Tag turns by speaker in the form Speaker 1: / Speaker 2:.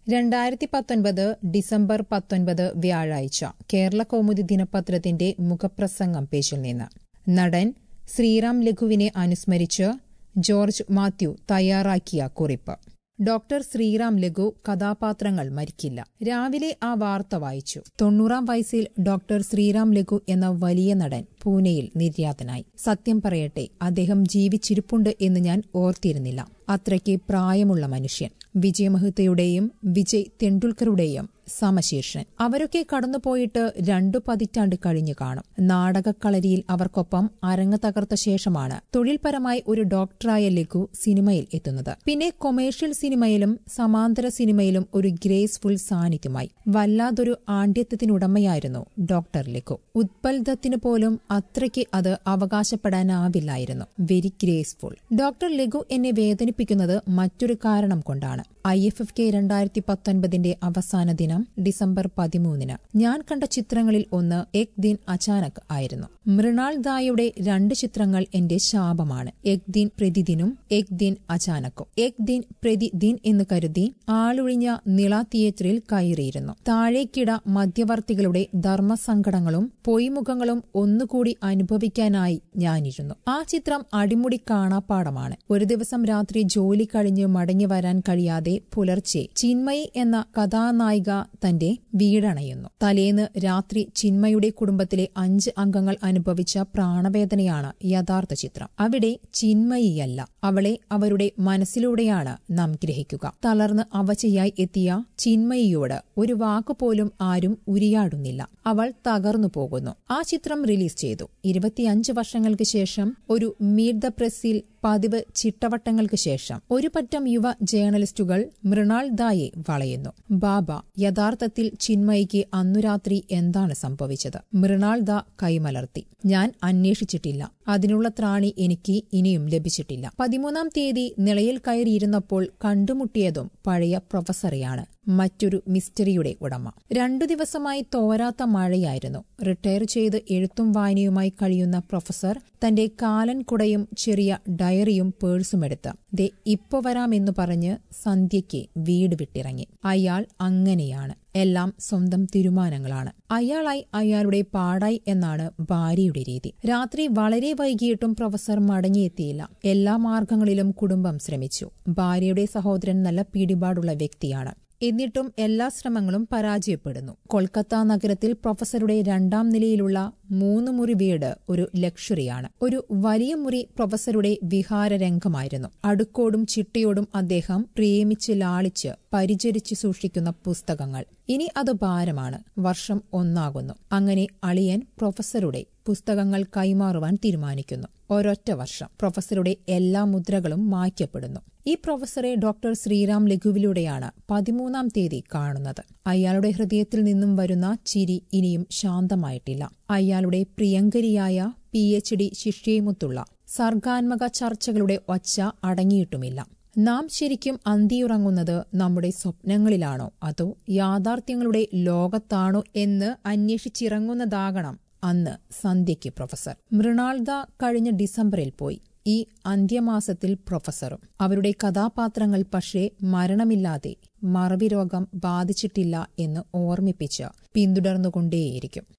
Speaker 1: രണ്ടായിരത്തി പത്തൊൻപത് ഡിസംബർ പത്തൊൻപത് വ്യാഴാഴ്ച കേരള കൗമുദി ദിനപത്രത്തിന്റെ മുഖപ്രസംഗം പേജിൽ നിന്ന് നടൻ ശ്രീറാം ലഘുവിനെ അനുസ്മരിച്ച് ജോർജ് മാത്യു തയ്യാറാക്കിയ കുറിപ്പ് ഡോക്ടർ ശ്രീറാം ലഘു കഥാപാത്രങ്ങൾ മരിക്കില്ല രാവിലെ ആ വാർത്ത വായിച്ചു തൊണ്ണൂറാം വയസ്സിൽ ഡോക്ടർ ശ്രീറാം ലഘു എന്ന വലിയ നടൻ പൂനെയിൽ നിര്യാതനായി സത്യം പറയട്ടെ അദ്ദേഹം ജീവിച്ചിരിപ്പുണ്ട് എന്ന് ഞാൻ ഓർത്തിരുന്നില്ല അത്രയ്ക്ക് പ്രായമുള്ള മനുഷ്യൻ വിജയമഹത്തയുടെയും വിജയ് തെണ്ടുൽക്കറുടെയും സമശീർഷൻ അവരൊക്കെ കടന്നുപോയിട്ട് രണ്ടു പതിറ്റാണ്ട് കഴിഞ്ഞു കാണും നാടകക്കളരിയിൽ അവർക്കൊപ്പം അരങ്ങ് തകർത്ത ശേഷമാണ് തൊഴിൽപരമായി ഒരു ഡോക്ടറായ ലഘു സിനിമയിൽ എത്തുന്നത് പിന്നെ കൊമേഴ്ഷ്യൽ സിനിമയിലും സമാന്തര സിനിമയിലും ഒരു ഗ്രേസ്ഫുൾ സാന്നിധ്യമായി വല്ലാതൊരു ആണ്ഡ്യത്വത്തിനുടമയായിരുന്നു ഡോക്ടർ ലഘു ഉത്പൽദത്തിന് പോലും അത്രയ്ക്ക് അത് അവകാശപ്പെടാനാവില്ലായിരുന്നു വെരി ഗ്രേസ്ഫുൾ ഡോക്ടർ ലഘു എന്നെ വേദനിപ്പിക്കുന്നത് മറ്റൊരു കാരണം കൊണ്ടാണ് ഐ എഫ് എഫ് കെ രണ്ടായിരത്തി പത്തൊൻപതിന്റെ അവസാന ദിനം ഡിസംബർ പതിമൂന്നിന് ഞാൻ കണ്ട ചിത്രങ്ങളിൽ ഒന്ന് എക് ദിൻ അചാനക് ആയിരുന്നു മൃണാൾ ദായുടെ രണ്ട് ചിത്രങ്ങൾ എന്റെ ശാപമാണ് എക് ദിൻ പ്രതിദിനും എക് ദിൻ അചാനക്കും എക് ദിൻ പ്രതിദിൻ എന്ന് കരുതി ആളൊഴിഞ്ഞ നിള തിയേറ്ററിൽ കയറിയിരുന്നു താഴേക്കിട മധ്യവർത്തികളുടെ ധർമ്മസങ്കടങ്ങളും പൊയ്മുഖങ്ങളും ഒന്നുകൂടി അനുഭവിക്കാനായി ഞാനിരുന്നു ആ ചിത്രം അടിമുടി കാണാപ്പാടമാണ് ഒരു ദിവസം രാത്രി ജോലി കഴിഞ്ഞ് മടങ്ങി വരാൻ കഴിയാതെ പുലർച്ചെ ചിന്മയി എന്ന കഥാനായിക തന്റെ വീടണയുന്നു തലേന്ന് രാത്രി ചിന്മയുടെ കുടുംബത്തിലെ അഞ്ച് അംഗങ്ങൾ അനുഭവിച്ച പ്രാണവേദനയാണ് യഥാർത്ഥ ചിത്രം അവിടെ ചിന്മയിയല്ല അവളെ അവരുടെ മനസ്സിലൂടെയാണ് നാം ഗ്രഹിക്കുക തളർന്ന് അവശയായി എത്തിയ ചിന്മയിയോട് ഒരു വാക്കുപോലും ആരും ഉരിയാടുന്നില്ല അവൾ തകർന്നു പോകുന്നു ആ ചിത്രം റിലീസ് ചെയ്തു ഇരുപത്തിയഞ്ച് വർഷങ്ങൾക്ക് ശേഷം ഒരു മീറ്റ് ദ പ്രസ്സിൽ പതിവ് ചിട്ടവട്ടങ്ങൾക്ക് ശേഷം ഒരു പറ്റം യുവ ജേർണലിസ്റ്റുകൾ മൃണാൾ ദായെ വളയുന്നു ബാബ യഥാർത്ഥത്തിൽ ചിന്മയിക്ക് അന്നു രാത്രി എന്താണ് സംഭവിച്ചത് മൃണാൾ ദ കൈമലർത്തി ഞാൻ അന്വേഷിച്ചിട്ടില്ല അതിനുള്ള ത്രാണി എനിക്ക് ഇനിയും ലഭിച്ചിട്ടില്ല പതിമൂന്നാം തീയതി നിളയിൽ കയറിയിരുന്നപ്പോൾ കണ്ടുമുട്ടിയതും പഴയ പ്രൊഫസറെയാണ് മറ്റൊരു മിസ്റ്ററിയുടെ ഉടമ രണ്ടു ദിവസമായി തോരാത്ത മഴയായിരുന്നു റിട്ടയർ ചെയ്ത് എഴുത്തും വായനയുമായി കഴിയുന്ന പ്രൊഫസർ തന്റെ കാലൻ കുടയും ചെറിയ ഡയറിയും പേഴ്സുമെടുത്ത് ദേ ഇപ്പൊ വരാമെന്നു പറഞ്ഞ് സന്ധ്യയ്ക്ക് വീട് വിട്ടിറങ്ങി അയാൾ അങ്ങനെയാണ് എല്ലാം സ്വന്തം തീരുമാനങ്ങളാണ് അയാളായി അയാളുടെ പാടായി എന്നാണ് ഭാര്യയുടെ രീതി രാത്രി വളരെ വൈകിയിട്ടും പ്രൊഫസർ മടങ്ങിയെത്തിയില്ല എല്ലാ മാർഗങ്ങളിലും കുടുംബം ശ്രമിച്ചു ഭാര്യയുടെ സഹോദരൻ നല്ല പിടിപാടുള്ള വ്യക്തിയാണ് എന്നിട്ടും എല്ലാ ശ്രമങ്ങളും പരാജയപ്പെടുന്നു കൊൽക്കത്ത നഗരത്തിൽ പ്രൊഫസറുടെ രണ്ടാം നിലയിലുള്ള മൂന്ന് മുറി വീട് ഒരു ലക്ഷറിയാണ് ഒരു വലിയ മുറി പ്രൊഫസറുടെ വിഹാരരംഗമായിരുന്നു അടുക്കോടും ചിട്ടയോടും അദ്ദേഹം പ്രേമിച്ച് ലാളിച്ച് പരിചരിച്ച് സൂക്ഷിക്കുന്ന പുസ്തകങ്ങൾ ഇനി അത് ഭാരമാണ് വർഷം ഒന്നാകുന്നു അങ്ങനെ അളിയൻ പ്രൊഫസറുടെ പുസ്തകങ്ങൾ കൈമാറുവാൻ തീരുമാനിക്കുന്നു ഒരൊറ്റ വർഷം പ്രൊഫസറുടെ എല്ലാ മുദ്രകളും മായ്ക്കപ്പെടുന്നു ഈ പ്രൊഫസറെ ഡോക്ടർ ശ്രീറാം ലഘുവിലൂടെയാണ് പതിമൂന്നാം തീയതി കാണുന്നത് അയാളുടെ ഹൃദയത്തിൽ നിന്നും വരുന്ന ചിരി ഇനിയും ശാന്തമായിട്ടില്ല അയാളുടെ പ്രിയങ്കരിയായ പി എച്ച് ഡി ശിഷ്യയുമൊത്തുള്ള സർഗാത്മക ചർച്ചകളുടെ ഒച്ച അടങ്ങിയിട്ടുമില്ല നാം ശരിക്കും അന്തിയുറങ്ങുന്നത് നമ്മുടെ സ്വപ്നങ്ങളിലാണോ അതോ യാഥാർത്ഥ്യങ്ങളുടെ ലോകത്താണോ എന്ന് അന്വേഷിച്ചിറങ്ങുന്നതാകണം അന്ന് സന്ധ്യയ്ക്ക് പ്രൊഫസർ മൃണാൾദ കഴിഞ്ഞ ഡിസംബറിൽ പോയി ഈ അന്ത്യമാസത്തിൽ പ്രൊഫസറും അവരുടെ കഥാപാത്രങ്ങൾ പക്ഷേ മരണമില്ലാതെ മറവി രോഗം ബാധിച്ചിട്ടില്ല എന്ന് ഓർമ്മിപ്പിച്ച് പിന്തുടർന്നുകൊണ്ടേയിരിക്കും